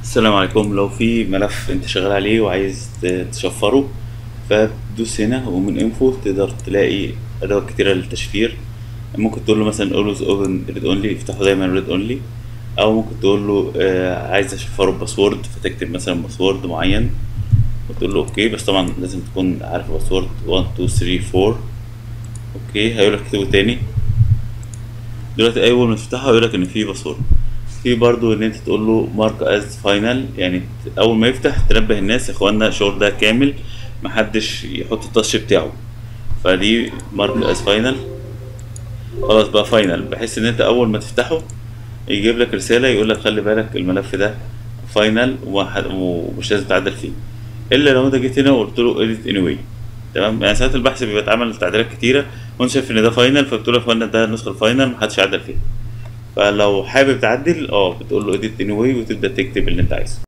السلام عليكم لو في ملف انت شغال عليه وعايز ت- تشفره فتدوس هنا ومن انفو تقدر تلاقي ادوات كتيرة للتشفير ممكن تقول له مثلا always open read only يفتحه دايما read only او ممكن تقول له آه عايز اشفره بباسورد فتكتب مثلا باسورد معين وتقول له اوكي بس طبعا لازم تكون عارف الباسورد 1 2 3 4 اوكي هيقولك اكتبه تاني دلوقتي اول ما تفتحه هيقولك ان في باسورد في برضو ان انت تقول له مارك از فاينل يعني ت- اول ما يفتح تنبه الناس يا اخوانا الشغل ده كامل محدش يحط التاتش بتاعه فدي مارك از فاينل خلاص بقى فاينل بحيث ان انت اول ما تفتحه يجيب لك رسالة يقول لك خلي بالك الملف ده فاينل ومش لازم تعدل فيه الا لو انت جيت هنا وقلت له edit anyway تمام يعني ساعات البحث بيبقى اتعمل تعديلات كتيرة وانت شايف ان ده فاينل فبتقول له يا اخوانا ده النسخة الفاينل محدش يعدل فيها فلو حابب تعدل اه بتقول له edit anyway وتبدأ تكتب اللي انت عايزه